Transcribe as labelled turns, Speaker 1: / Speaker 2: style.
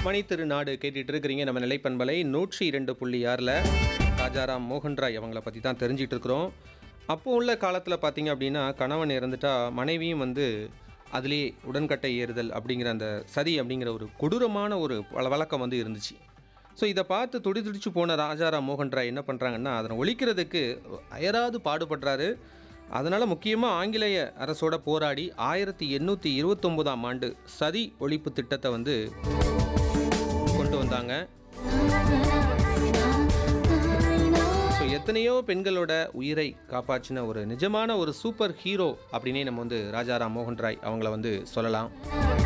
Speaker 1: மணி திருநாடு கேட்டுட்டு இருக்கிறீங்க நம்ம நிலைப்பண்பலை நூற்றி இரண்டு புள்ளி ஆறில் ராஜாராம் மோகன்ராய் அவங்கள பற்றி தான் தெரிஞ்சிட்டு இருக்கிறோம் அப்போ உள்ள காலத்தில் பார்த்தீங்க அப்படின்னா கணவன் இறந்துட்டா மனைவியும் வந்து அதிலே உடன்கட்டை ஏறுதல் அப்படிங்கிற அந்த சதி அப்படிங்கிற ஒரு கொடூரமான ஒரு வழ- வழக்கம் வந்து இருந்துச்சு ஸோ இதை பார்த்து துடி துடிச்சு போன ராஜாராம் மோகன் ராய் என்ன பண்ணுறாங்கன்னா அதனை ஒழிக்கிறதுக்கு அயராது பாடுபடுறாரு அதனால் முக்கியமாக ஆங்கிலேய அரசோட போராடி ஆயிரத்தி எண்ணூற்றி இருபத்தொம்போதாம் ஆண்டு சதி ஒழிப்பு திட்டத்தை வந்து கொண்டு வந்தாங்க ஸோ எத்தனையோ பெண்களோட உயிரை காப்பாற்றின ஒரு நிஜமான ஒரு சூப்பர் ஹீரோ அப்படின்னே நம்ம வந்து ராஜாராம் மோகன் ராய் அவங்கள வந்து சொல்லலாம்